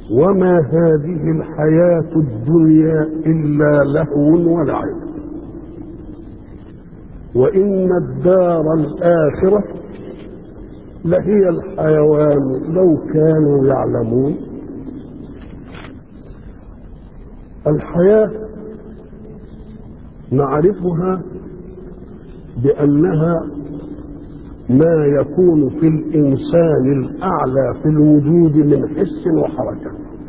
وما هذه الحياة الدنيا إلا لهو ولعب وإن الدار الآخرة لهي الحيوان لو كانوا يعلمون الحياة نعرفها بأنها ما يكون في الإنسان الأعلى في الوجود من حس وحركة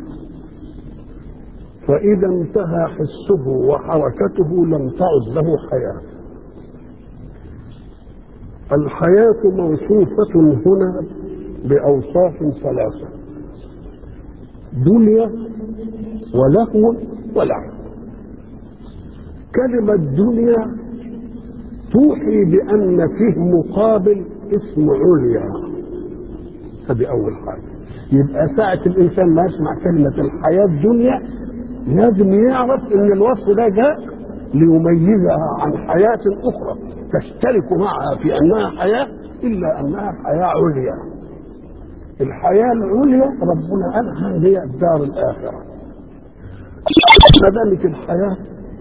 فإذا انتهى حسه وحركته لم تعد له حياة الحياة موصوفة هنا بأوصاف ثلاثة دنيا ولهو ولعب كلمة دنيا توحي بأن فيه مقابل اسم عليا هذه أول حاجة يبقى ساعة الإنسان ما يسمع كلمة الحياة الدنيا لازم يعرف إن الوصف ده جاء ليميزها عن حياة أخرى تشترك معها في أنها حياة إلا أنها حياة عليا الحياة العليا ربنا قالها هي الدار الآخرة ما دامت الحياة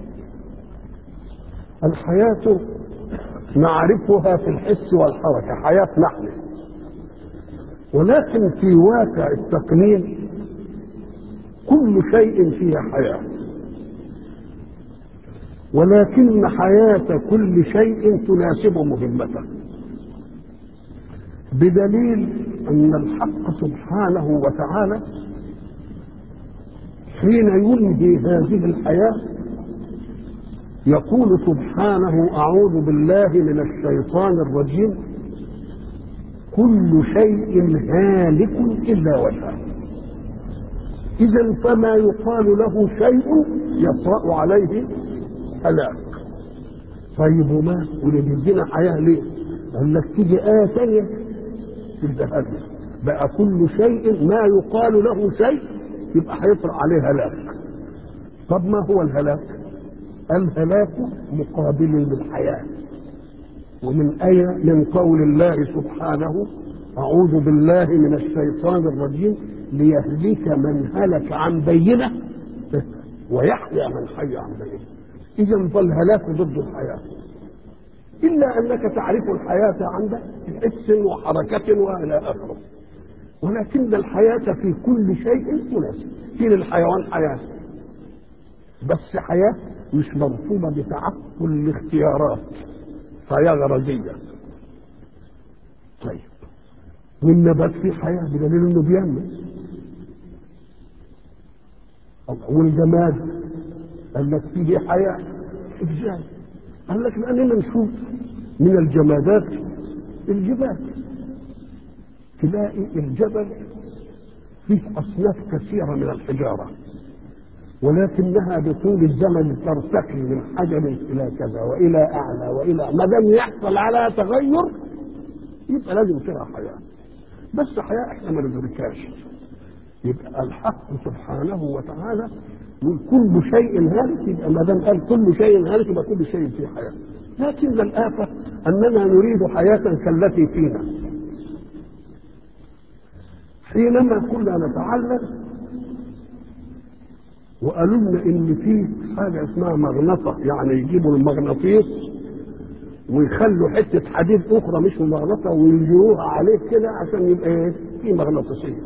الحياة نعرفها في الحس والحركة حياة نحن ولكن في واقع التقنين كل شيء فيها حياة ولكن حياة كل شيء تناسب مهمته بدليل أن الحق سبحانه وتعالى حين ينهي هذه الحياة يقول سبحانه أعوذ بالله من الشيطان الرجيم كل شيء هالك إلا وجهه إذا فما يقال له شيء يطرأ عليه هلاك طيب وما واللي بيدينا حياة ليه؟ قال لك تيجي آية ثانية تبقى بقى كل شيء ما يقال له شيء يبقى هيطرأ عليه هلاك طب ما هو الهلاك؟ الهلاك مقابل للحياة ومن آية من قول الله سبحانه أعوذ بالله من الشيطان الرجيم ليهلك من هلك عن بينة ويحيى من حي عن بينة إذا فالهلاك ضد الحياة إلا أنك تعرف الحياة عندك بحس وحركة وإلى آخره ولكن الحياة في كل شيء مناسب في للحيوان حياة بس حياة مش مرفوضة بتعقل الاختيارات حياة غرزية طيب والنبات فيه حياة بدليل انه بينمو والجماد قال لك فيه حياة ازاي؟ قال لك لأننا نشوف من الجمادات الجبال تلاقي الجبل فيه أصناف كثيرة من الحجارة ولكنها بطول الزمن ترتقي من حجر الى كذا والى اعلى والى ما دام يحصل على تغير يبقى لازم فيها حياه بس حياه احنا ما ندركهاش يبقى الحق سبحانه وتعالى من كل شيء هالك يبقى ما دام قال كل شيء هالك يبقى كل شيء فيه حياه لكن الآفة أننا نريد حياة كالتي فينا حينما كنا نتعلم وقالوا لنا ان في حاجه اسمها مغنطه يعني يجيبوا المغناطيس ويخلوا حته حديد اخرى مش مغنطه ويجروها عليه كده عشان يبقى ايه في مغناطيسيه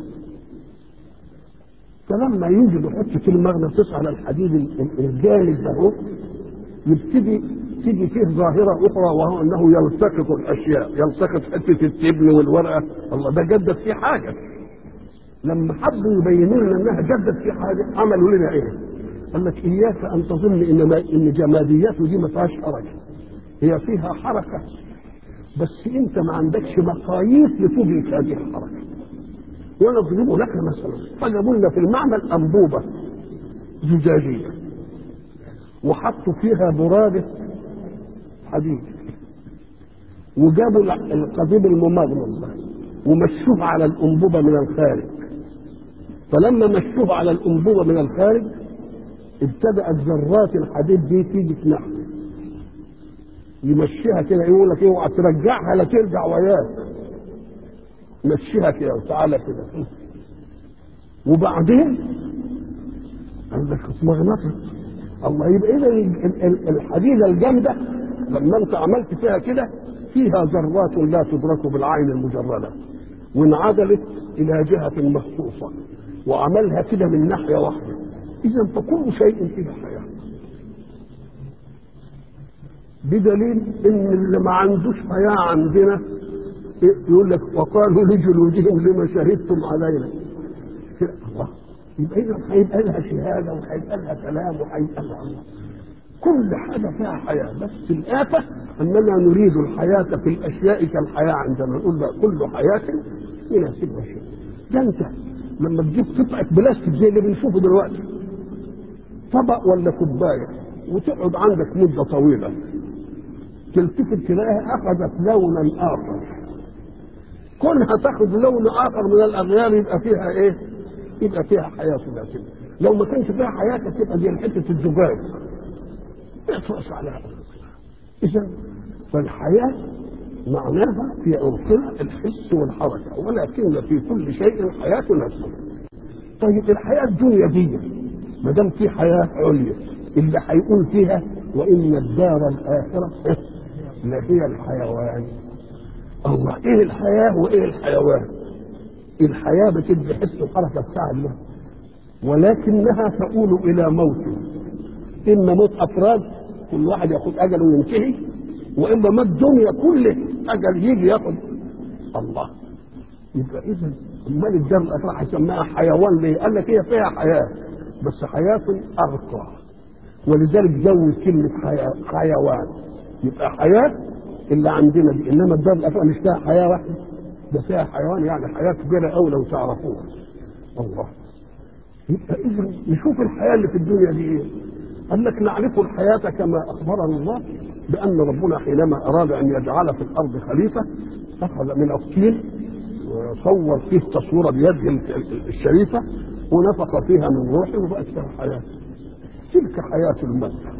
فلما يوجدوا حته المغناطيس على الحديد الجامد ده يبتدي تيجي فيه ظاهرة أخرى وهو أنه يلتقط الأشياء يلتقط حتة التبن والورقة الله ده جدد فيه حاجة لما حبوا يبينوا لنا انها جدت في حاجه عملوا لنا ايه؟ قال لك اياك ان تظن ان ما ان جمادياته دي ما فيهاش حركه هي فيها حركه بس انت ما عندكش مقاييس لتدرك هذه الحركه وانا اضرب لك مثلا فجابوا لنا في المعمل انبوبه زجاجيه وحطوا فيها براده حديد وجابوا القضيب الممغنم ومشوه على الانبوبه من الخارج فلما مشوه على الانبوبه من الخارج ابتدات ذرات الحديد دي تيجي تنحو يمشيها كده يقول لك اوعى ترجعها لا ترجع وياك مشيها كده وتعالى كده وبعدين قال لك اطمئنت الله يبقى اذا ال- ال- الحديده الجامده لما انت عملت فيها كده فيها ذرات لا تدرك بالعين المجرده وانعدلت الى جهه مخصوصه وعملها كده من ناحيه واحده اذا فكل شيء فيه حياه بدليل ان اللي ما عندوش حياه عندنا يقول لك وقالوا لجلودهم لما شهدتم علينا الله يبقى اذا هيبقى لها شهاده وهيبقى لها كلام وهيبقى لها الله كل حاجه فيها حياه بس الافه اننا نريد الحياه في الاشياء كالحياه عندنا نقول لا كل حياه يناسبها شيء ده انت لما تجيب قطعه بلاستيك زي اللي بنشوفه دلوقتي طبق ولا كوبايه وتقعد عندك مده طويله تلتفت تلاقيها اخذت لونا اخر كونها تاخذ لون اخر من الاغيار يبقى فيها ايه؟ يبقى فيها حياه ثلاثيه لو ما كانش فيها حياه تبقى دي حته الزجاج احرص عليها اذا فالحياه معناها في عرفنا الحس والحركه ولكن في كل شيء حياه نفسه طيب الحياه الدنيا دي ما دام في حياه عليا اللي هيقول فيها وان الدار الاخره لهي الحيوان الله ايه الحياه وايه الحيوان الحياه بتدي حس وحركه بتاع الله ولكنها تؤول الى موت اما موت افراد كل واحد ياخد اجله وينتهي واما موت الدنيا كله اجل يجي ياخد الله يبقى اذا امال الدار الاخره هيسميها حيوان ليه؟ قال لك هي فيها حياه بس حياه ارقى ولذلك زود كلمه حياة حيوان يبقى حياه اللي عندنا دي انما الدار الاخره مش فيها حياه واحده ده فيها حيوان يعني حياه كبيره قوي لو تعرفوها الله يبقى اذا نشوف الحياه اللي في الدنيا دي ايه قال لك نعرف الحياه كما اخبرنا الله بان ربنا حينما اراد ان يجعل في الارض خليفه اخذ من الطين وصور فيه تصويره بيده الشريفه ونفخ فيها من روحه وبقت فيها حياه تلك حياه المادة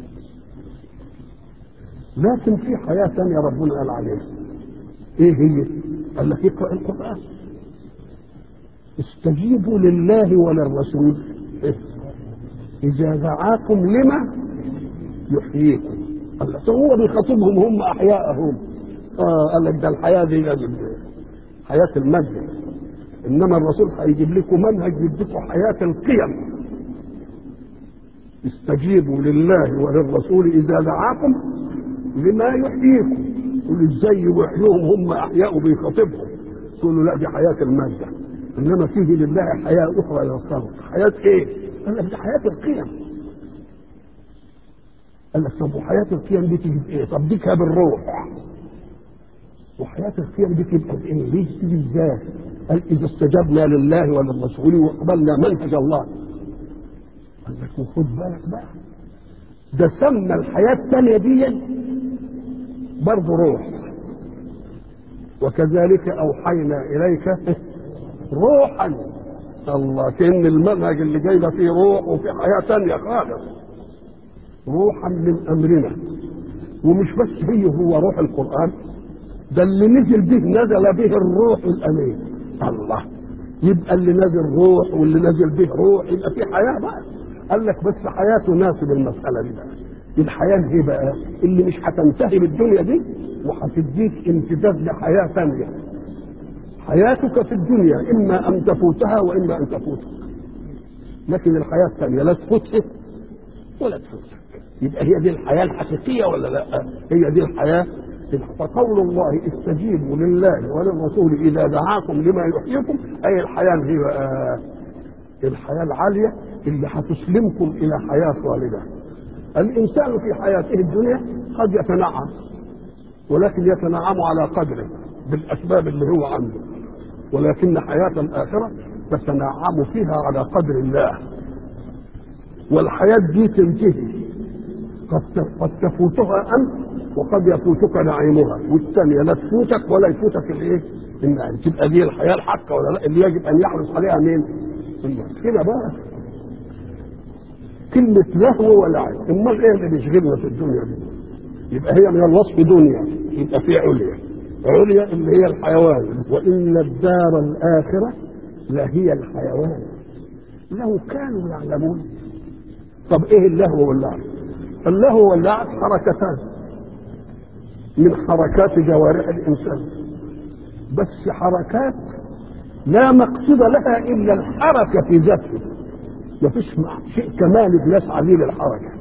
لكن في حياه ثانيه ربنا قال عليها ايه هي؟ قال لك اقرا القران استجيبوا لله وللرسول إيه؟ اذا دعاكم لما يحييكم الله هو بيخاطبهم هم احياءهم اه قال لك ده الحياه دي حياه المادة انما الرسول هيجيب لكم منهج يديكم حياه القيم استجيبوا لله وللرسول اذا دعاكم لما يحييكم قل ازاي يحيوهم هم احياء بيخاطبهم تقول له لا دي حياه الماده انما فيه لله حياه اخرى للخلق حياه ايه؟ قال لك دي حياه القيم قال لك طب وحياه القيم دي تيجي بايه؟ طب دي بالروح وحياه القيم دي تبقى بايه؟ ليه تيجي ازاي؟ قال اذا استجبنا لله وللرسول وقبلنا منهج الله قال لك وخد بالك بقى ده سمى الحياه الثانيه دي برضه روح وكذلك اوحينا اليك روحا الله كان المنهج اللي جاي ده فيه روح وفي حياه ثانيه خالص روحا من امرنا ومش بس هي هو روح القران ده اللي نزل به نزل به الروح الامين الله يبقى اللي نزل روح واللي نزل به روح يبقى في حياه بقى قال لك بس حياه تناسب المساله دي بقى الحياه ايه بقى اللي مش هتنتهي بالدنيا دي وهتديك امتداد لحياه ثانيه حياتك في الدنيا اما ان تفوتها واما ان تفوتك لكن الحياه الثانيه لا تفوتك ولا تفوتك يبقى هي دي الحياه الحقيقيه ولا لا هي دي الحياه فقول الله استجيبوا لله وللرسول اذا دعاكم لما يحييكم اي الحياه هي بقى الحياه العاليه اللي هتسلمكم الى حياه خالده الانسان في حياته الدنيا قد يتنعم ولكن يتنعم على قدره بالاسباب اللي هو عنده ولكن حياه الاخره تتنعم فيها على قدر الله والحياه دي تنتهي قد قد تفوتها انت وقد يفوتك نعيمها والثانيه لا تفوتك ولا يفوتك الايه؟ النعيم تبقى دي الحياه الحقه ولا لا اللي يجب ان يحرص عليها مين؟ الله كده بقى كلمة لهو ولعب امال ايه اللي بيشغلنا في الدنيا دي يبقى هي من الوصف دنيا يبقى في عليا عليا اللي هي الحيوان وان الدار الاخره لهي الحيوان لو كانوا يعلمون طب ايه اللهو واللعب اللهو واللعب حركتان من حركات جوارح الانسان بس حركات لا مقصد لها الا الحركه في ذاته مفيش شيء كمالي بيسعى ليه للحركه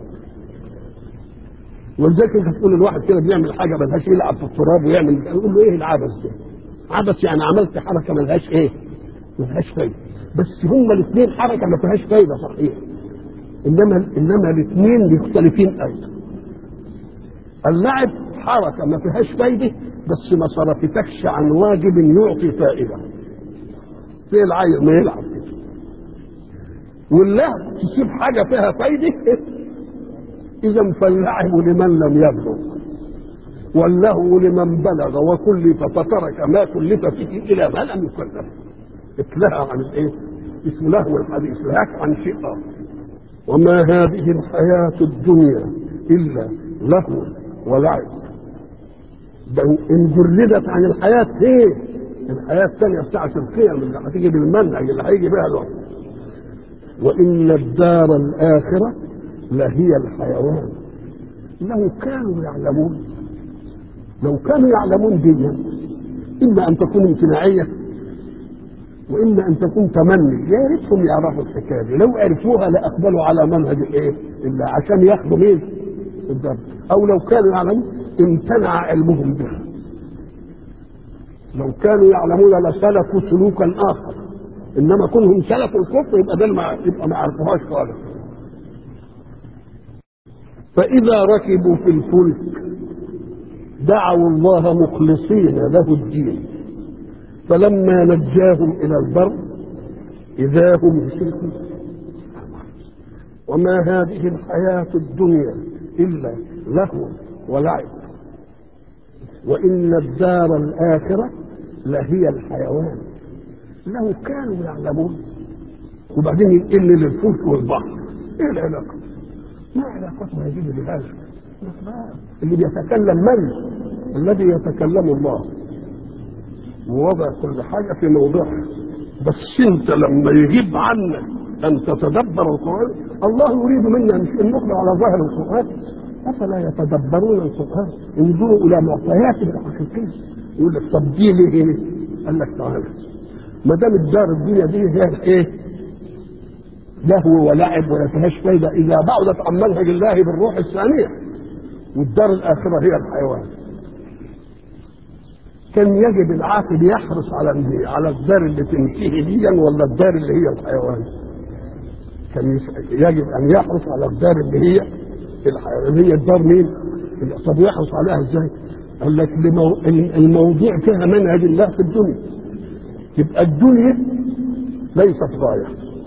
ولذلك انت تقول الواحد كده بيعمل حاجه ملهاش يلعب في التراب ويعمل يقول له ايه العبث ده؟ عبث يعني عملت حركه ملهاش ايه؟ ملهاش فايده بس هما الاثنين حركه ما فيهاش فايده صحيح انما انما الاثنين مختلفين ايضا اللعب حركه ما فيهاش فايده بس ما صرفتكش عن واجب يعطي فائده زي العيل ما يلعب كده واللعب تسيب حاجه فيها فايده اذا فاللعب لمن لم يبلغ واللهو لمن بلغ وكلف فترك ما كلف فيه الى ما لم يكلف اتلهى عن الايه؟ اسمه لهو الحديث لهاك عن شيء اخر وما هذه الحياة الدنيا إلا لهو ولعب ده إن جردت عن الحياة إيه؟ الحياة الثانية بتاعت القيم اللي هتيجي بالمنهج اللي هيجي بها الوقت وإن الدار الآخرة لهي الحيوان لو كانوا يعلمون لو كانوا يعلمون دي إما أن تكون امتناعية واما ان تكون تمني يا ريتهم يعرفوا الحكايه دي لو عرفوها لاقبلوا على منهج الايه الا عشان ياخدوا مين الدرس او لو كانوا يعلمون امتنع علمهم بها لو كانوا يعلمون لسلكوا سلوكا اخر انما كونهم سلكوا الكفر يبقى ده ما يبقى ما عرفوهاش خالص فاذا ركبوا في الفلك دعوا الله مخلصين له الدين فلما نجاهم الى البر اذا هم يشركون وما هذه الحياه الدنيا الا لهو ولعب وان الدار الاخره لهي الحيوان لو كانوا يعلمون وبعدين ينقل للفلك والبحر ايه العلاقه؟ ما علاقتها يجب بهذا؟ اللي بيتكلم من؟ الذي يتكلم الله ووضع كل حاجة في موضعها بس انت لما يغيب عنك ان تتدبر القرآن الله يريد منا مش ان نقرأ على ظاهر القرآن افلا يتدبرون القرآن انظروا الى معطياته الحقيقية يقول لك طب دي ليه قال لك تعالى ما دام الدار الدنيا دي هي ايه لهو ولعب ولا فيهاش فايده اذا بعدت عن منهج الله بالروح الثانيه والدار الاخره هي الحيوان كان يجب العاقل يحرص على على الدار اللي تنتهي ديا ولا الدار اللي هي الحيوان كان يجب ان يحرص على الدار اللي هي الحيوان اللي هي الدار مين طب يحرص عليها ازاي قال لك الموضوع فيها منهج الله في الدنيا يبقى الدنيا ليست غايه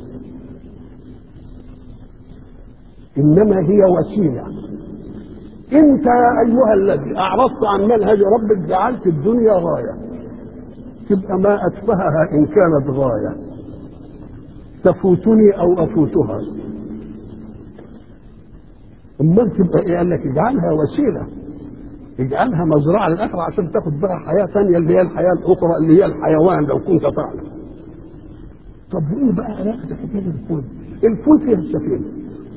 انما هي وسيله انت ايها الذي اعرضت عن منهج ربك جعلت الدنيا غايه تبقى ما اتفهها ان كانت غايه تفوتني او افوتها امال تبقى ايه قال لك اجعلها وسيله اجعلها مزرعه للاخره عشان تاخد بها حياه ثانيه اللي هي الحياه الاخرى اللي هي الحيوان لو كنت تعلم طب وايه بقى علاقه الحكايه الفلك؟ الفلك هي السفينه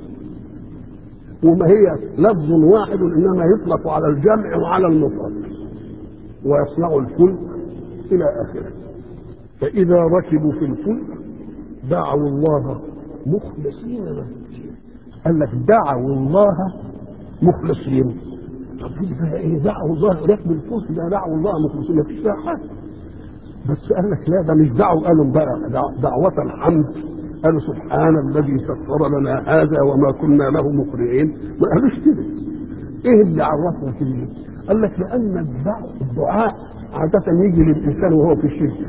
وما هي لفظ واحد انما يطلق على الجمع وعلى المفرد ويصنع الفلك الى اخره فاذا ركبوا في الفلك دعوا الله مخلصين له الدين قال لك دعوا الله مخلصين طب بقى ايه دعوا الله ركب الفلك ده دعوا الله مخلصين مفيش فيها حاجه بس قال لك لا ده مش دعوا قالوا بقى دعوة الحمد قالوا سبحان الذي سخر لنا هذا وما كنا له مقرعين ما قالوش كده ايه اللي عرفنا كده قال لك لان الدعاء الدعاء عادة يجي للانسان وهو في الشرك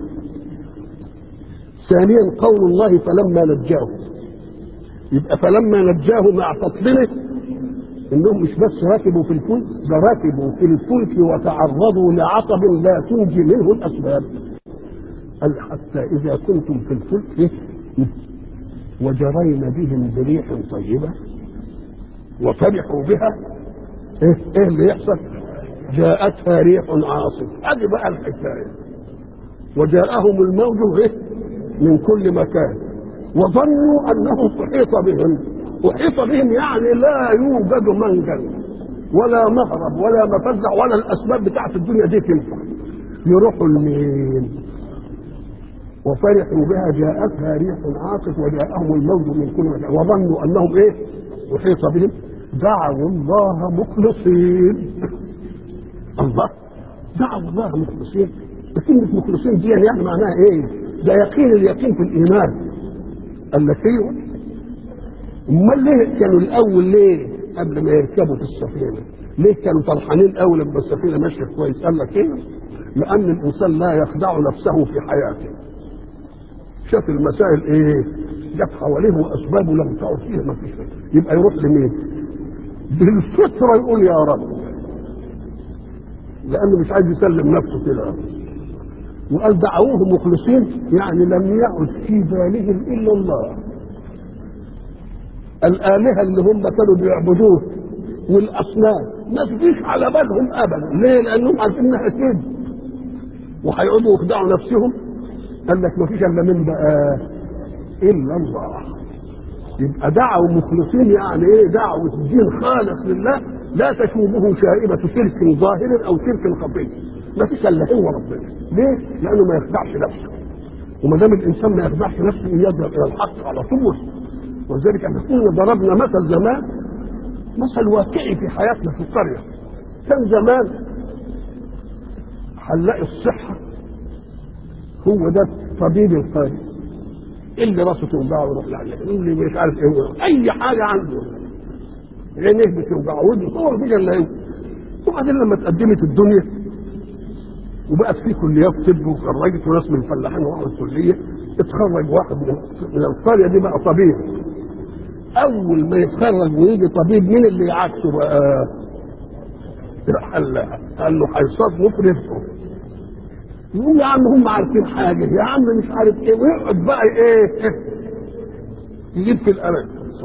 ثانيا قول الله فلما نجاه يبقى فلما نجاه مع تطلله انهم مش بس ركبوا في الفلك ده ركبوا في الفلك وتعرضوا لعطب لا تنجي منه الاسباب قال حتى اذا كنتم في الفلك وجرين بهم بريح طيبة وفرحوا بها ايه ايه اللي يحصل جاءتها ريح عاصف ادي بقى الحكاية وجاءهم الموج ايه من كل مكان وظنوا انهم احيط بهم احيط بهم يعني لا يوجد منجل ولا مهرب ولا مفزع ولا الاسباب بتاعت الدنيا دي تنفع يروحوا لمين وفرحوا بها جاءتها ريح عاصف وجاءهم الموج من كل مكان وظنوا انهم ايه احيط بهم دعوا الله مخلصين الله دعوا الله مخلصين كلمة مخلصين دي يعني معناها ايه؟ ده يقين اليقين في الايمان قال لك ايوه امال ليه كانوا الاول ليه قبل ما يركبوا في السفينه ليه كانوا فرحانين اول لما السفينه ماشيه كويس قال لك ايه لان الانسان لا يخدع نفسه في حياته شاف المسائل ايه جت حواليه واسبابه لم تعد فيها ما فيش يبقى يروح لمين بالفطره يقول يا رب لانه مش عايز يسلم نفسه كده وقال دعوه مخلصين يعني لم يعد في بالهم الا الله الآلهة اللي هم كانوا بيعبدوه والأصنام ما تجيش على بالهم أبدا ليه؟ لأنهم عارفين إنها كذب وهيقعدوا يخدعوا نفسهم قال لك ما فيش إلا من بقى إلا الله يبقى دعوا مخلصين يعني إيه دعوة الدين خالص لله لا تشوبه شائبة شرك ظاهر أو شرك خفي ما فيش إلا هو ربنا ليه؟ لأنه ما يخدعش نفسه وما دام الإنسان ما يخدعش نفسه يذهب إلى الحق على طول ولذلك احنا كنا ضربنا مثل زمان مثل واقعي في حياتنا في القرية كان زمان هنلاقي الصحة هو ده طبيب القرية اللي راسه توجعه يروح لعلاج اللي مش عارف ايه اي حاجة عنده عينيه بتوجعه ودنه هو مفيش الا هو وبعدين لما اتقدمت الدنيا وبقت في كليات طب وخرجت وناس من الفلاحين وراحوا الكليه اتخرج واحد من من القريه دي بقى طبيب اول ما يتخرج ويجي طبيب مين اللي يعكسه بقى قال قال له هيصادمه في رزقه يقول يا عم هم عارفين حاجه يا عم مش عارف ايه ويقعد بقى ايه يجيب في الامل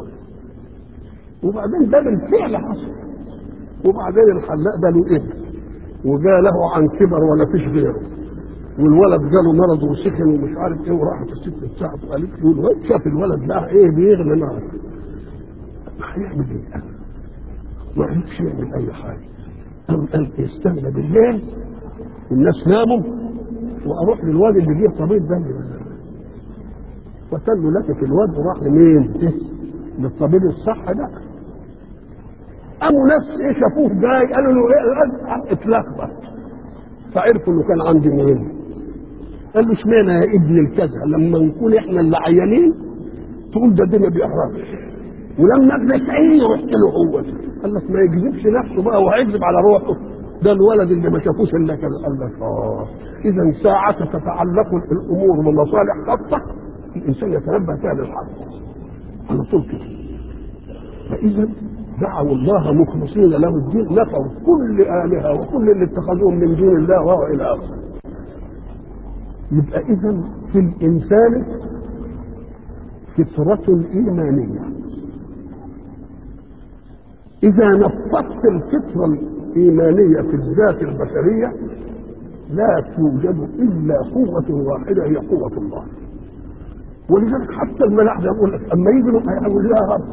وبعدين ده بالفعل حصل وبعدين الحلاق ده له ابن وجاء له عن كبر ولا فيش غيره والولد جاله مرض وسخن ومش عارف ايه وراحت الست بتاعته قالت له الواد شاف الولد ده ايه بيغلي نار هيعمل ايه؟ ما عرفش يعمل اي حاجه قام قال استنى بالليل الناس ناموا واروح للواد اللي جه طبيب ده وتل له لفت الواد وراح لمين؟ للطبيب الصح ده قاموا ناس ايه شافوه جاي قالوا له ايه اتلخبط فعرفوا انه كان عندي مين قال له اشمعنى يا ابن الكذا لما نكون احنا اللي عيانين تقول ده ده ما بيعرفش ولما ابنك عيني رحت له هو قال لك ما يكذبش نفسه بقى وهيكذب على روحه ده الولد اللي ما شافوش الا كذا قال لك اه اذا ساعة تتعلق الامور بمصالح خاصة الانسان يتنبه فيها للحق على طول كده فاذا دعوا الله مخلصين له الدين نفوا كل آلهة وكل اللي اتخذوهم من دون الله وهو إلى آخره يبقى إذا في الإنسان فطرة إيمانية إذا نفضت الفطرة الإيمانية في الذات البشرية لا توجد إلا قوة واحدة هي قوة الله ولذلك حتى الملاحدة يقول لك أما يجوا يقول يا رب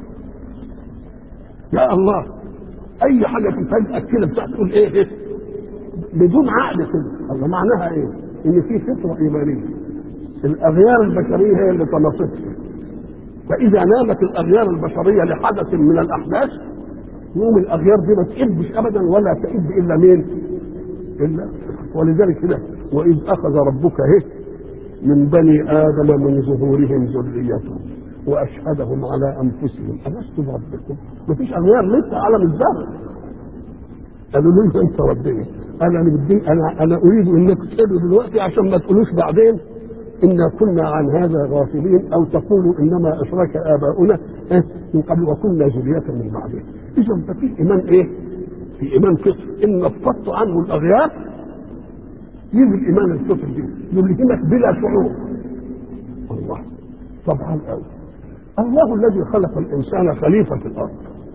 يا الله اي حاجه تفاجئك كده بتاع تقول ايه, إيه بدون عقل كده الله معناها ايه ان في فطره ايمانيه الاغيار البشريه هي اللي طمستها فاذا نامت الاغيار البشريه لحدث من الاحداث يوم الاغيار دي ما تئبش ابدا ولا تئب الا مين الا ولذلك كده واذ اخذ ربك ايه من بني ادم من ظهورهم ذريتهم واشهدهم على انفسهم الست بربكم مفيش اغيار لسه عالم الذهب قالوا له انت ربنا قال انا بدي انا انا اريد انك تقولوا دلوقتي عشان ما تقولوش بعدين انا كنا عن هذا غافلين او تقولوا انما اشرك اباؤنا من قبل وكنا ذريه من بعدهم اذا ففي ايمان ايه؟ في ايمان فطر ان نفضت عنه الاغيار يجي الايمان الفطر دي يلهمك بلا شعور الله طبعا قوي الله الذي خلق الانسان خليفه في الارض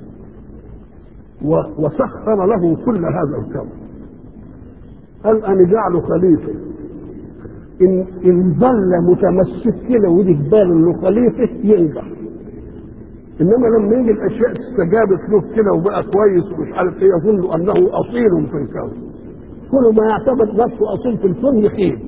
وسخر له كل هذا الكون قال انا جعله خليفه ان ان ظل متمسك كده ودي في باله انه خليفه ينجح انما لما يجي الاشياء استجابت له كده وبقى كويس ومش عارف ايه يظن انه اصيل في الكون كل ما يعتبر نفسه اصيل في الكون يخيب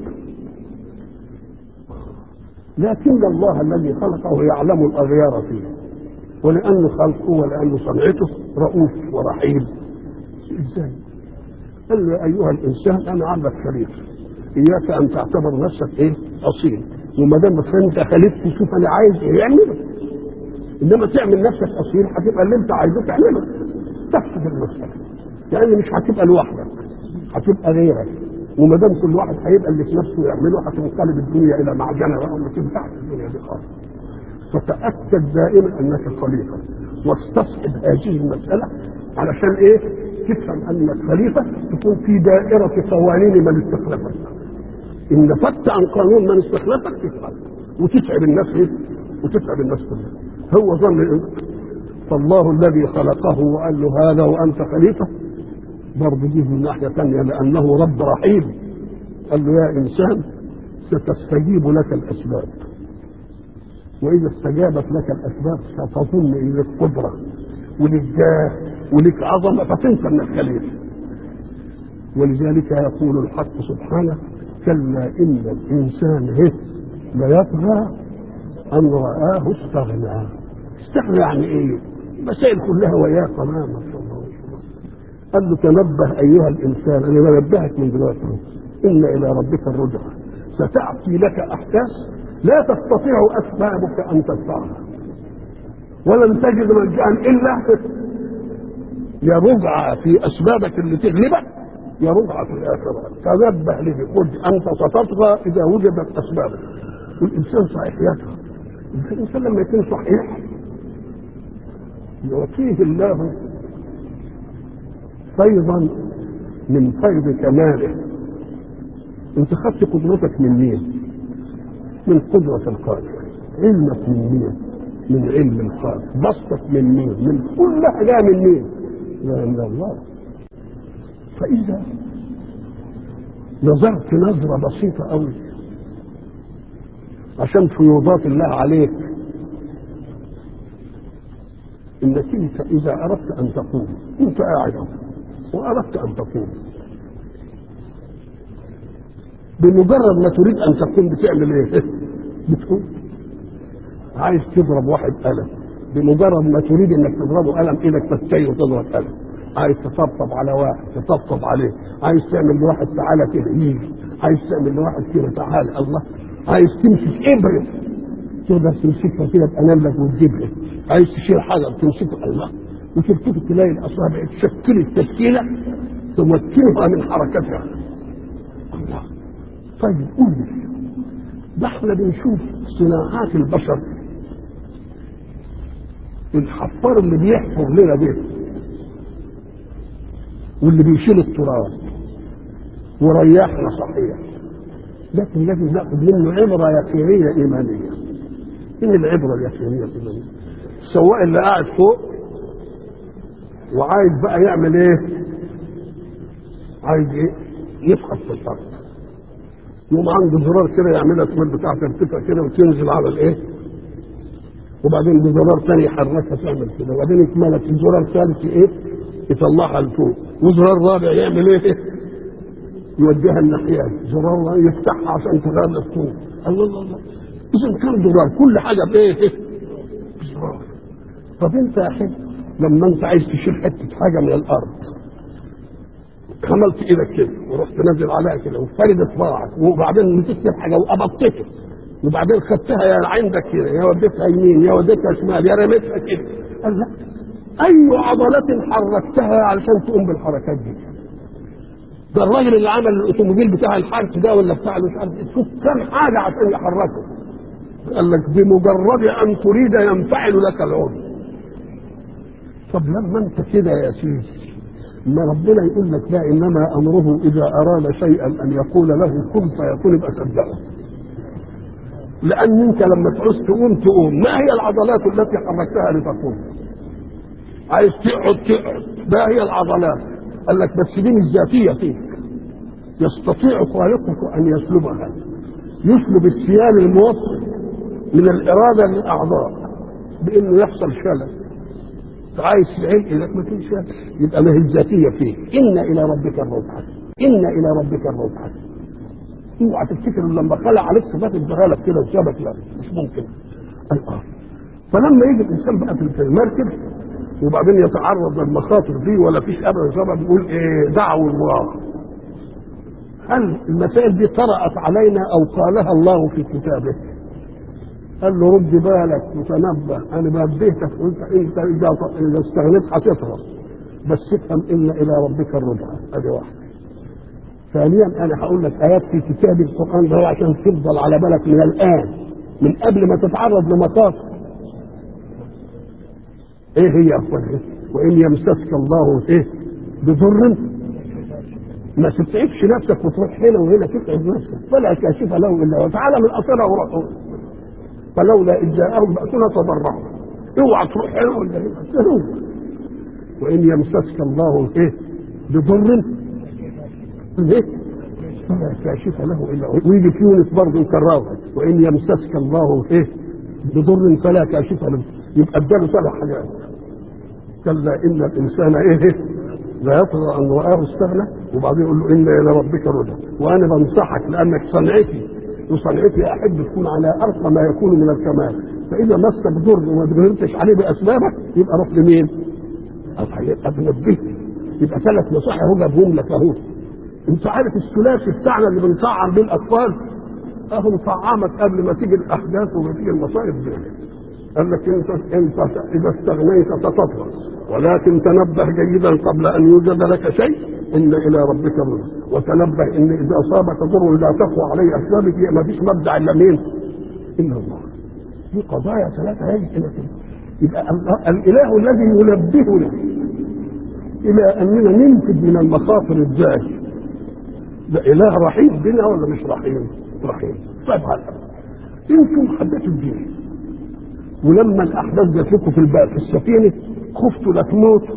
لكن الله الذي خلقه يعلم الاغيار فيه ولانه خلقه ولانه صنعته رؤوف ورحيم ازاي؟ قال له يا ايها الانسان انا عندك خليفه اياك ان تعتبر نفسك ايه؟ اصيل وما دام انت خليفتي شوف انا عايز ايه اعمله انما تعمل نفسك اصيل هتبقى اللي انت عايزه تعمله تفسد المساله يعني مش هتبقى لوحدك هتبقى غيرك وما دام كل واحد هيبقى اللي في نفسه يعمله هتنقلب الدنيا الى معجنه بقى وما تنفعش الدنيا دي خالص فتاكد دائما انك خليفه واستصحب هذه المساله علشان ايه؟ تفهم انك خليفه تكون في دائره قوانين من استخلفك ان نفدت عن قانون من استخلفك تفعل وتتعب الناس ايه؟ وتتعب الناس كلها هو ظن إيه؟ فالله الذي خلقه وقال له هذا وانت خليفه برضه دي من ناحيه ثانيه لانه رب رحيم قال له يا انسان ستستجيب لك الاسباب واذا استجابت لك الاسباب ستظن ان لك قدره ولك جاه ولك عظمه فتنسى انك خليفه ولذلك يقول الحق سبحانه كلا ان الانسان هه ليطغى ان رآه استغنى استغنى يعني ايه؟ المسائل كلها وياه تماما صلى الله عليه وسلم قال له تنبه ايها الانسان انا بنبهك من دلوقتي ان الى ربك الرجع ستاتي لك احداث لا تستطيع اسبابك ان تدفعها ولن تجد ملجا الا يا رجعة في اسبابك اللي تغلبك يا رجعة في الاخره تنبه لي خذ انت ستطغى اذا وجدت اسبابك والانسان صحيح يطغى الانسان لما يكون صحيح يعطيه الله فيضا من فيض كماله انت خدت قدرتك من مين من قدرة القادر علمك من مين من علم القادر بسطك من مين من كل حاجة من مين من الله فإذا نظرت نظرة بسيطة أوي عشان فيوضات الله عليك انك انت اذا اردت ان تقوم انت قاعد اهو واردت ان تقوم بمجرد ما تريد ان تقوم بتعمل ايه؟ بتقوم عايز تضرب واحد قلم بمجرد ما تريد انك تضربه قلم ايدك تتكي وتضرب قلم عايز تطبطب على واحد تطبطب عليه عايز تعمل لواحد تعالى كده يجي عايز تعمل لواحد كده تعالى الله عايز تمسك ابره تقدر تمسكها كده باناملك وتجيبها عايز تشيل حاجه تمسكها الله وتبتدي تلاقي الاصابع تشكل التشكيله تمكنها من حركتها الله طيب قول لي ده احنا بنشوف صناعات البشر الحفار اللي بيحفر لنا ده واللي بيشيل التراب وريحنا صحيح لكن لازم ناخذ منه عبره يقينيه ايمانيه ايه العبره اليقينيه الايمانيه السواق اللي قاعد فوق وعايز بقى يعمل ايه عايز ايه يفحص في الارض يقوم عنده زرار كده يعملها السمات بتاعته ترتفع كده وتنزل على الايه وبعدين بزرار ثاني يحركها تعمل كده وبعدين يكملك الزرار الثالث ايه يطلعها لفوق وزرار رابع يعمل ايه يوديها الناحيه زرار يفتحها عشان تغلق فوق الله الله الله اذا كم زرار كل حاجه بايه بزرار طب انت يا اخي لما انت عايز تشيل حته حاجه من الارض عملت ايدك كده ورحت نازل عليها كده وفرد اصبعك وبعدين مسكت حاجه وقبضتها وبعدين خدتها يا عندك كده يا وديتها يمين يا وديتها شمال يا رميتها كده قال لا اي عضلات حركتها علشان تقوم بالحركات دي ده الراجل اللي عمل الاوتوموبيل بتاع الحرث ده ولا بتاع مش عارف شوف كم حاجه عشان يحركه قال لك بمجرد ان تريد ينفعل لك العضو طب لما انت كده يا سيدي ما ربنا يقول لك لا انما امره اذا اراد شيئا ان يقول له كن فيكون يبقى صدقه لان انت لما تعوز تقوم تقوم ما هي العضلات التي حركتها لتقوم عايز تقعد تقعد ما هي العضلات قال لك بس دي مش ذاتيه فيك يستطيع خالقك ان يسلبها يسلب السيال الموصل من الاراده للاعضاء بانه يحصل شلل عايز تعيش لك ما تنسى يبقى ما هي الذاتيه فيه ان الى ربك الرجعه ان الى ربك الرجعه اوعى تفتكر إن لما خلع عليك صفات اداها لك كده وسابك لا مش ممكن الآن فلما يجي الانسان بقى في المركب وبعدين يتعرض للمخاطر دي ولا فيش ابدا سبب يقول ايه دعوا الله هل المسائل دي طرأت علينا او قالها الله في كتابه قال له رد بالك وتنبه انا نبهتك قلت انت اذا اذا استغنيت هتفرط بس افهم ان الى ربك الرجعه ادي واحده ثانيا انا هقول لك ايات في كتاب القران ده عشان تفضل على بالك من الان من قبل ما تتعرض لمخاطر ايه هي يا اخوان وان يمسسك الله ايه بضر ما تتعبش نفسك وتروح هنا وهنا تتعب نفسك فلا كاشف له الا هو تعالى من اصلها وروح فلولا اذ جاءهم باسنا تضرعوا اوعى تروح هنا ولا هنا وان يمسسك الله ايه بضر ايه فلا كاشف له الا هو ويجي في يونس برضه يكررها وان يمسسك الله ايه بضر فلا كاشف له يبقى اداله سبع حاجات كلا ان الانسان ايه لا يطغى ان رآه استغنى وبعدين يقول له ان الى ربك رجع وانا بنصحك لانك صنعتي وصنعتي احب تكون على ارقى ما يكون من الكمال فاذا مسك ضر وما قدرتش عليه باسبابك يبقى روح لمين؟ هيبقى بنبهتي يبقى ثلاث نصائح اهو جابهم لك اهو انت عارف الثلاثي بتاعنا اللي بنطعم بيه الاطفال اهو مطعمك قبل ما تيجي الاحداث وما تيجي المصائب دي قال لك انت انت اذا استغنيت ستطغى ولكن تنبه جيدا قبل ان يوجد لك شيء ان الى ربك الرجع وتنبه ان اذا اصابك ضر لا تقوى عليه اسبابك ما فيش مبدا الا مين؟ الا الله. دي قضايا ثلاثه هذه كده يبقى الاله الذي ينبهنا الى اننا ننفذ من المخاطر ازاي؟ ده اله رحيم بنا ولا مش رحيم؟ رحيم. طيب هلا انتم حبيتوا الدين ولما الاحداث جات لكم في الباب في السفينه خفتوا لا تموتوا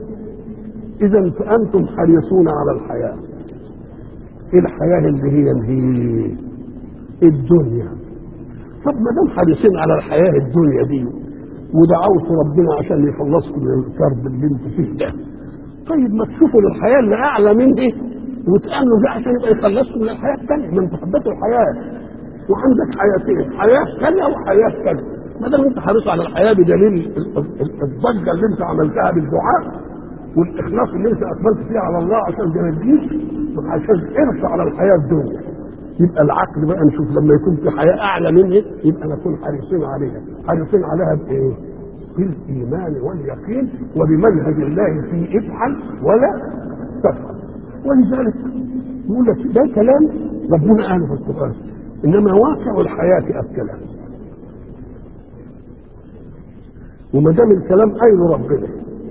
اذا فانتم حريصون على الحياه ايه الحياه اللي هي هي الدنيا طب ما دام حريصين على الحياه الدنيا دي ودعوت ربنا عشان يخلصكم من الكرب اللي انتوا فيه ده طيب ما تشوفوا الحياه اللي اعلى من دي وتامنوا بيه عشان يبقى يخلصكم من الحياه الثانيه ما انتوا حبيتوا الحياه وعندك حياتين حياه ثانيه وحياه ثانيه ما دام انت حريص على الحياه بدليل الضجه اللي انت عملتها بالدعاء والاخلاص اللي انت اقبلت فيه على الله عشان تنجيك عشان حرص على الحياه الدنيا يبقى العقل بقى نشوف لما يكون في حياه اعلى منه يبقى نكون حريصين عليها حريصين عليها بايه؟ بالايمان واليقين وبمنهج الله في افعل ولا تفعل ولذلك يقول لك ده كلام ربنا قاله في القران انما واقع الحياه الكلام وما دام الكلام قايله ربنا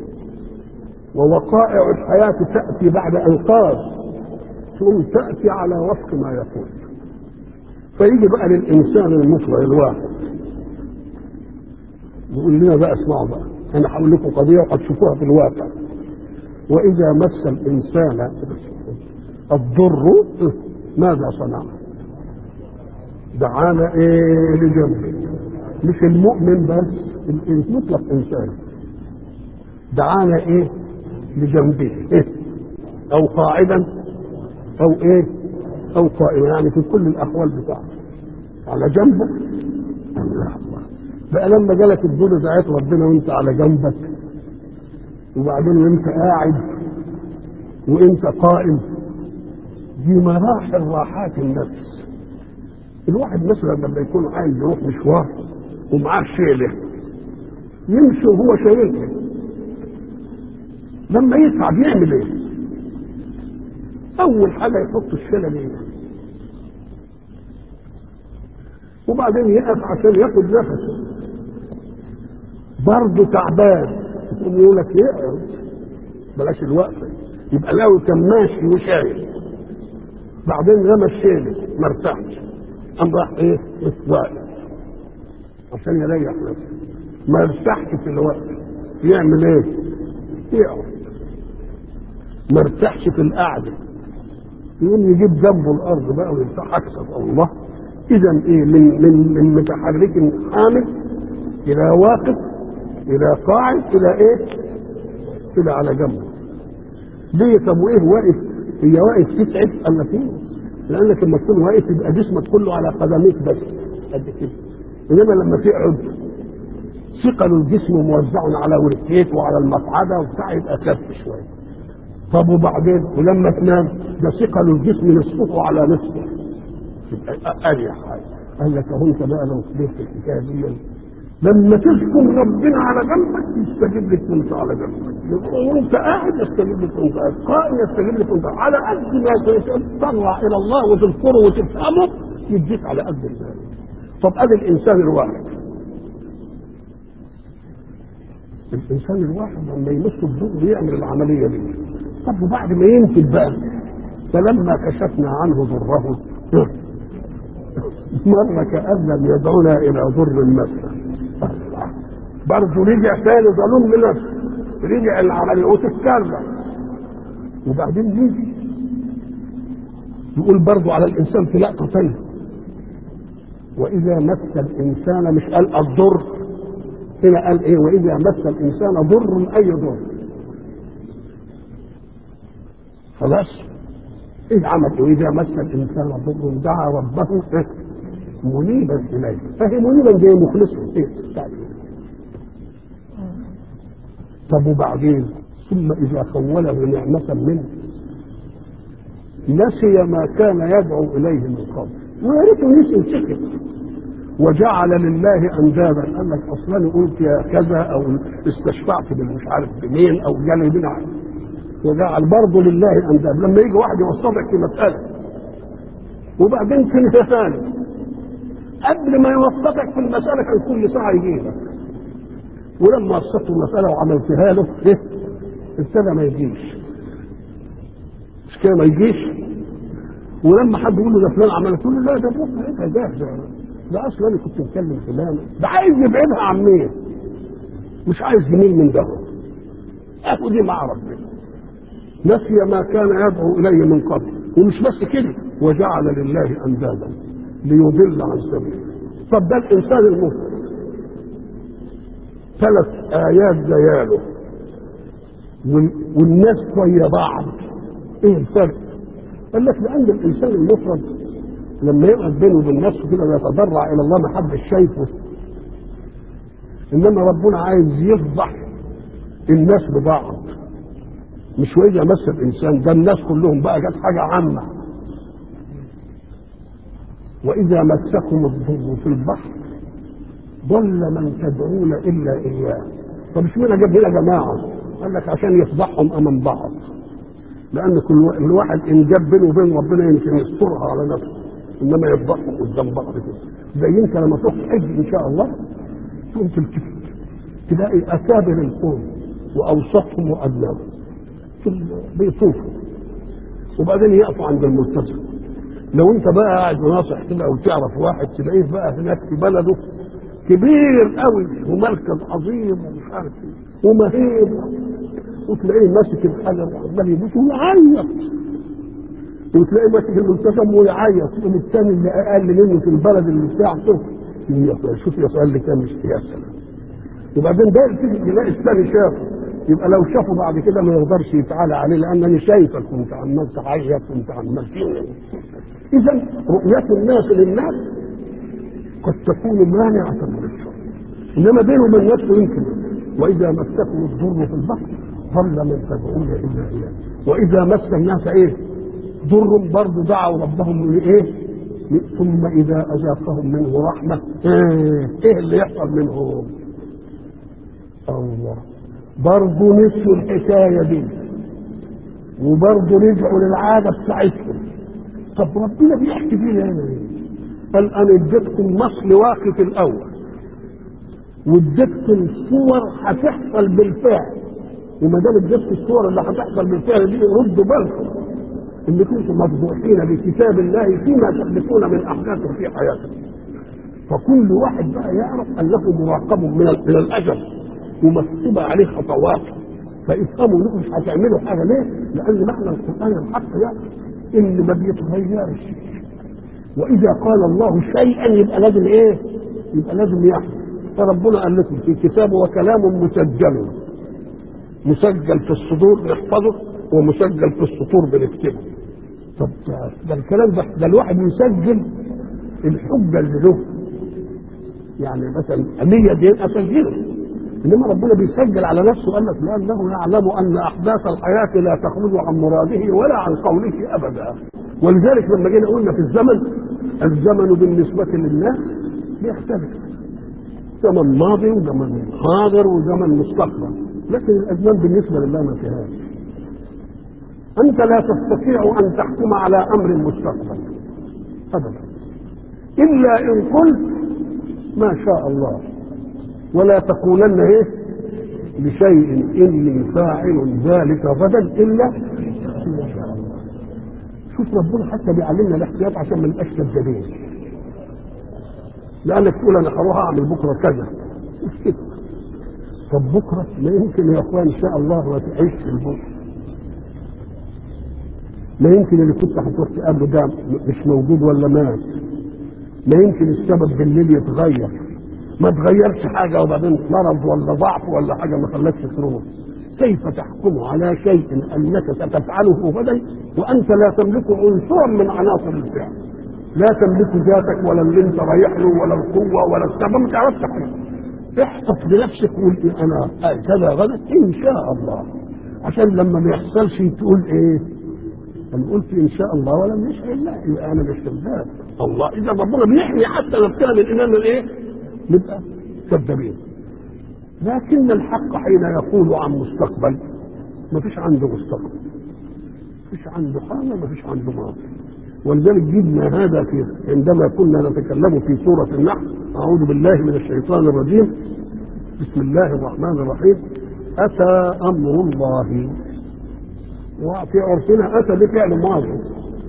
ووقائع الحياة تأتي بعد أنقاذ تقوم تأتي على وفق ما يقول فيجي بقى للإنسان المطلع الواحد يقول لنا بقى اسمعوا بقى أنا هقول لكم قضية وهتشوفوها في الواقع وإذا مس الإنسان الضر ماذا صنع؟ دعانا إيه لجنبه مش المؤمن بس المطلق انسان دعانا ايه لجنبه إيه؟ او قاعدا او ايه او قائما يعني في كل الاحوال بتاعته على جنبك الله بقى لما جالك الدور دعيت ربنا وانت على جنبك وبعدين وانت قاعد وانت قائم دي مراحل راحات النفس الواحد مثلا لما يكون عايز يروح مشوار ومعاه شيله يمشي وهو شايلها لما يتعب يعمل ايه؟ اول حاجه يحط الشيله دي وبعدين يقف عشان ياخد نفسه برضه تعبان يقوم يقول لك يقعد بلاش الوقفه يبقى لو كان ماشي وشايل بعدين رمى الشيله ما ارتاحش قام راح ايه؟ واقف عشان يريح نفسه ما يرتاحش في الوقت يعمل ايه؟ يقعد ما ارتاحش في القعده يقوم يجيب جنبه الارض بقى ويرتاح اكثر الله اذا ايه من من من متحرك حامل الى واقف الى قاعد الى ايه الى على جنبه ليه طب وايه واقف هي واقف تتعب قال لك ايه لانك لما تكون واقف يبقى جسمك كله على قدميك بس قد كده انما لما تقعد ثقل الجسم موزع على وركيك وعلى المقعده وبتاع يبقى خف شويه طب وبعدين ولما تنام ده ثقل الجسم نصفه على نصفه يبقى اريح حاجه قال لك اهو انت بقى لو صبرت الحكايه دي لما تذكر ربنا على جنبك يستجيب لك وانت على جنبك وانت قاعد يستجيب لك وانت قاعد قائم يستجيب لك وانت على قد ما تتطلع الى الله وتذكره وتفهمه يديك على قد ذلك طب ادي الانسان الواحد الانسان الواحد لما يمس الضر يعمل العمليه دي طب وبعد ما ينتج بقى فلما كشفنا عنه ضره مر كأن لم يدعونا إلى ضر مسه برضه رجع تاني ظلوم لنفسه رجع العملية وتتكرر وبعدين يجي يقول برضه على الإنسان في لقطة تانية وإذا مس الإنسان مش قال الضر هنا قال إيه وإذا مس الإنسان ضر أي ضر خلاص ايه عمل واذا مس الانسان ضر دعا ربه منيبا اليه فهي منيبا زي مخلصه ايه طب وبعدين ثم اذا خوله نعمه منه نسي ما كان يدعو اليه من قبل ويا ريته نسي سكت وجعل لله اندادا قال لك اصلا قلت يا كذا او استشفعت بالمش عارف بمين او جالي بنا وجعل برضه لله انداد لما يجي واحد يوصفك في مساله وبعدين في ثاني قبل ما يوفقك في المساله كان كل ساعه يجيبك ولما وصفت المساله وعملتها له ايه ابتدى ما يجيش مش كده ما يجيش ولما حد يقول له ده فلان عمل تقول له لا ده بص ايه ده ده ده اصلا انا كنت بكلم فلان ده عايز يبعدها عن مين مش عايز يميل من ده اهو دي مع ربنا نسي ما كان يدعو اليه من قبل ومش بس كده وجعل لله اندادا ليضل عن سبيله طب ده الانسان المفرد ثلاث ايات زياله والناس ويا بعض ايه الفرق؟ قال لك لان الانسان المفرد لما يقعد بينه وبين نفسه كده ويتضرع الى الله ما حدش شايفه انما ربنا عايز يفضح الناس ببعض مش واذا مس الانسان ده الناس كلهم بقى جت حاجه عامه واذا مسكم الضر في البحر ضل من تدعون الا اياه طب اشمعنى جاب هنا جماعه قال لك عشان يفضحهم امام بعض لان كل الواحد ان جاب بينه وبين ربنا يمكن يسترها على نفسه انما يفضحهم قدام بعض كده زي انت لما تروح حج ان شاء الله تقوم تلتفت تلاقي اكابر القوم واوسطهم وادناهم بيطوفوا وبعدين يقفوا عند الملتزم لو انت بقى قاعد وناصح كده او تعرف واحد تلاقيه بقى هناك في بلده كبير قوي ومركز عظيم ومش عارف ايه ومهيب وتلاقيه ماسك الحجر وعمال يبوس ويعيط وتلاقيه ماسك الملتزم ويعيط يقوم الثاني اللي اقل منه في البلد اللي بتاعته شوف يا سؤال اللي كان مش يا سلام وبعدين ده يلاقي الثاني شافه يبقى لو شافه بعد كده ما يقدرش يتعالى عليه لان انا شايفك كنت عمال تعيط كنت عمال اذا رؤية الناس للناس قد تكون مانعة من الشر انما بينه وبين نفسه يمكن واذا مسكم الضر في البحر ضل من تدعون الا اياه واذا مس الناس ايه ضر برضه دعوا ربهم لايه ثم اذا اذاقهم منه رحمه ايه, إيه اللي يحصل منهم الله برضه نسوا الحكاية دي وبرضه رجعوا للعادة بتاعتهم طب ربنا بيحكي فينا هنا ايه؟ قال انا اديتكم مصل واقف الاول واديتكم صور هتحصل بالفعل وما دام اديتكم الصور اللي هتحصل بالفعل دي ردوا بالكم ان كنتم مفضوحين بكتاب الله فيما تحدثون من احداث في حياتكم فكل واحد بقى يعرف انه مراقب من من الاجل ومكتوبة عليه خطوات فافهموا انكم مش هتعملوا حاجه ليه؟ لان معنى القران الحق يعني ان ما بيتغيرش واذا قال الله شيئا يبقى لازم ايه يبقى لازم يحدث فربنا قال لكم في كتابه وكلام مسجل مسجل في الصدور بنحفظه ومسجل في السطور بنكتبه طب ده الكلام ده ده الواحد يسجل الحجه اللي له يعني مثلا 100 دين اسجله انما ربنا بيسجل على نفسه قال لك لانه يعلم ان احداث الحياه لا تخرج عن مراده ولا عن قوله ابدا ولذلك لما جينا قلنا في الزمن الزمن بالنسبه للناس بيختلف زمن ماضي وزمن حاضر وزمن مستقبل لكن الازمان بالنسبه لله ما فيهاش انت لا تستطيع ان تحكم على امر مستقبل ابدا الا ان قلت ما شاء الله ولا تقولن ايه لشيء اني فاعل ذلك غدا الا ما شاء الله شوف ربنا حتى بيعلمنا الاحتياط عشان ما نبقاش كذابين لانك تقول انا هروح اعمل بكره كذا مش كده طب بكره ما يمكن يا اخوان ان شاء الله ما تعيش في البكره ما يمكن اللي كنت هتروح تقابله ده مش موجود ولا مات ما يمكن السبب بالليل يتغير ما تغيرش حاجه وبعدين مرض ولا ضعف ولا حاجه ما خلاكش تروح كيف تحكم على شيء انك ستفعله غدا وانت لا تملك عنصرا من عناصر الفعل لا تملك ذاتك ولا اللي انت رايح له ولا القوه ولا السبب ما تعرفش حاجه احفظ بنفسك وقول إيه انا كذا غدا ان شاء الله عشان لما ما يحصلش تقول ايه انا قلت ان شاء الله ولم يشاء الله يبقى انا مش كذاب الله اذا ربنا بيحمي حتى نفسنا من الايمان الايه؟ نبقى كذابين لكن الحق حين يقول عن مستقبل ما فيش عنده مستقبل ما فيش عنده حاجه ما فيش عنده ماضي ولذلك جبنا هذا في عندما كنا نتكلم في سوره النحل اعوذ بالله من الشيطان الرجيم بسم الله الرحمن الرحيم اتى امر الله وفي عرفنا اتى بفعل ماضي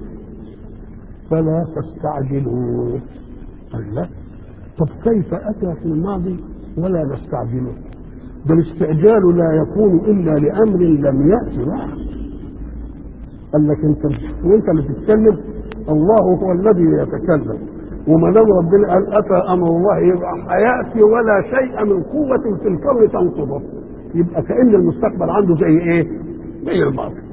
فلا تستعجلوا قال لا طب كيف اتى في الماضي ولا نستعجله ده الاستعجال لا يكون الا لامر لم ياتي بعد قال لك انت وانت اللي تتكلم الله هو الذي يتكلم وما دام ربنا قال اتى امر الله يبقى هياتي ولا شيء من قوه في الكون تنقضه يبقى كان المستقبل عنده زي ايه؟ زي الماضي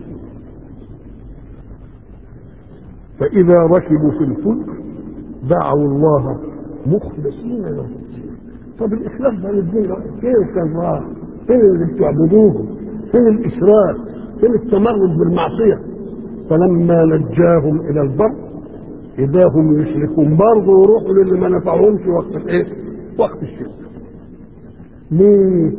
فإذا ركبوا في الفلك دعوا الله مخلصين له الدين طب الإخلاص ده للدين كيف كان راح؟ فين اللي بتعبدوه؟ فين الإشراك؟ فين التمرد بالمعصية؟ فلما نجاهم إلى البر إذا هم يشركون برضه يروحوا للي ما نفعهمش وقت الإيه؟ وقت الشرك. ليه؟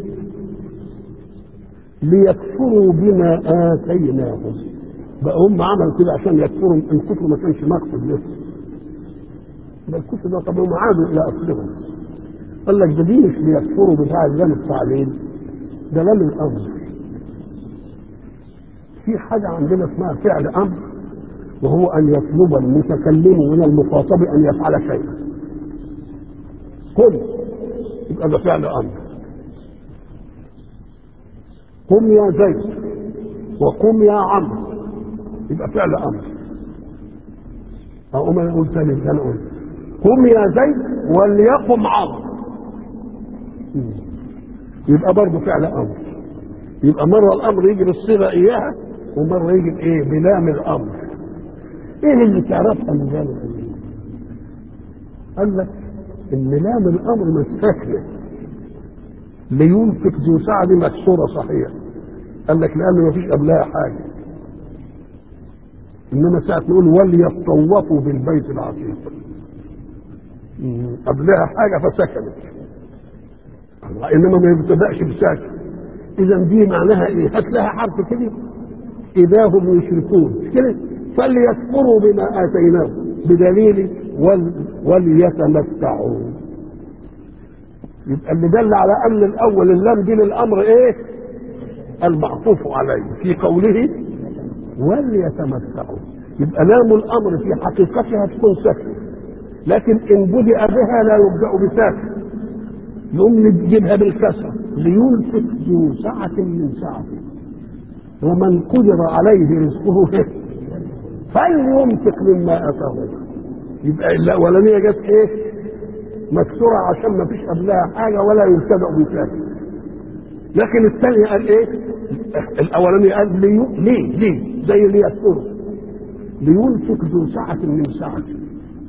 ليكفروا بما آتيناهم بقى هم عملوا كده عشان يكفروا الكفر ما كانش مقصد له ده الكفر ده طب هم عادوا الى اصلهم قال لك ده دي مش بيكفروا بتاع اللام التعليل ده لام الامر في حاجه عندنا اسمها فعل امر وهو ان يطلب المتكلم من المخاطب ان يفعل شيئا قل يبقى ده فعل امر قم يا زيد وقم يا عمرو يبقى فعل امر اقوم انا اقول ثاني انا اقول قم يا زيد وليقم عمرو يبقى برضه فعل امر يبقى مره الامر يجي بالصيغه اياها ومره يجي بايه بلام الامر ايه اللي تعرفها من لام الامر قال لك ان لام الامر مستكمل لينفق ذو سعد مكسوره صحيح قال لك لان ما فيش قبلها حاجه انما ساعه نقول وليطوفوا بالبيت العتيق قبلها حاجه فسكنت انما ما يبتداش بساكن اذا دي معناها ايه هات لها حرف كده اذا هم يشركون كده فليكفروا بما اتيناهم بدليل ول وليتمتعوا يبقى اللي دل على ان الاول اللام دي للامر ايه المعطوف عليه في قوله وليتمتعوا يبقى لام الامر في حقيقتها تكون ساكنه لكن ان بدأ بها لا يبدأ بساكن يقوم نجيبها بالكسر لينفق ذو سعة من سعته ومن قدر عليه رزقه فلينفق مما اتاه الله يبقى الاولانيه جت ايه مكسوره عشان ما فيش قبلها حاجه ولا يبتدا بثاني لكن الثانيه قال ايه الاولانيه قال ليه ليه ليه زي ليذكره لينفق ذو سعة من سعته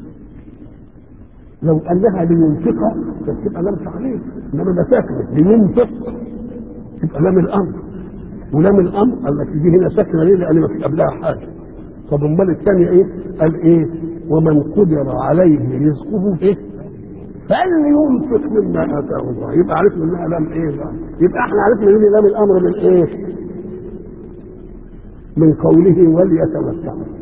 لو قال لها لينفق تبقى لام تعليل انما ده ساكنه لينفق تبقى لام الامر ولام الامر قال لك دي هنا ساكنه ليه؟ لان ما في قبلها حاجه طب امال الثانيه ايه؟ قال ايه؟ ومن قدر عليه رزقه ايه؟ فلينفق مما اتاه الله يبقى عرفنا انها لام ايه بقى؟ يبقى احنا عرفنا ان لام الامر من ايه؟ من قوله وليتمتعوا